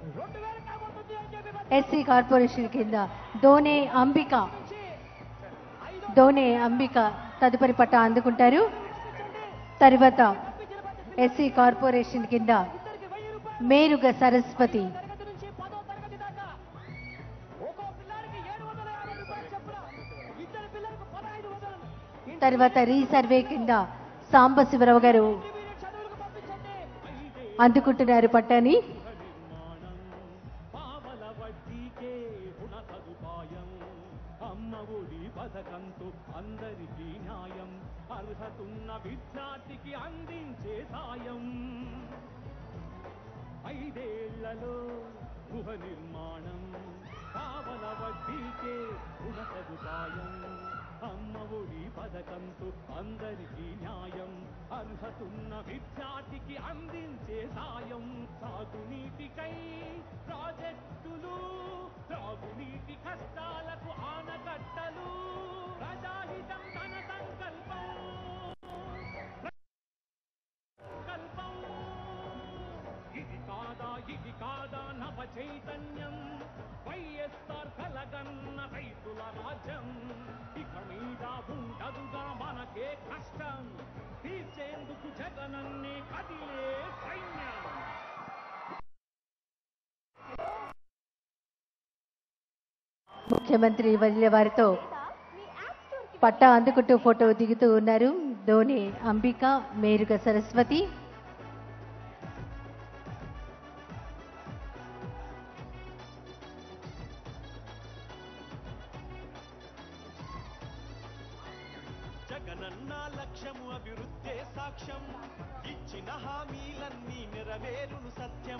SC corporation కింద దోనే అంబిక దోనే అంబిక తదుపరి పట్ట అందుకుంటారు తర్వాత ఎస్సీ కార్పొరేషన్ కింద మేరుగ సరస్వతి తర్వాత రీసర్వే కింద సాంబశివరావు గారు అందుకుంటున్నారు పట్టాని పావల వడ్డీకే రుణ సదుపాయం అమ్మ ఒడి పథకంతో అందరికీ న్యాయం అర్హతున్న విద్యార్థికి అందించే సాయం ఐదేళ్లలో గృహ నిర్మాణం పావల వడ్డీకే రుణ సదుపాయం అమ్మ ఒడి పథకంతో అందరికీ న్యాయం అర్హతున్న విద్యార్థికి అందించే సాయం సాగునీటికై ప్రాజెక్టులు త్రాగునీటి కష్టాలకు ఆనకట్టలు ప్రజాహితం తన సంకల్పం సంకల్పం ఇది కాదా ఇది కాదా నవ చైతన్యం వైఎస్ఆర్ కలగన్న రైతుల రాజ్యం ఇక మీద ఉండదుగా మనకే కష్టం తీర్చేందుకు జగనన్నే కదిలే సైన్యం ముఖ్యమంత్రి వదిలే వారితో పట్టా అందుకుంటూ ఫోటో దిగుతూ ఉన్నారు ధోని అంబిక మేరుగ సరస్వతి జగనన్న లక్ష్యము అభివృద్ధే సాక్ష్యం ఇచ్చిన హామీలన్నీ నెరవేరును సత్యం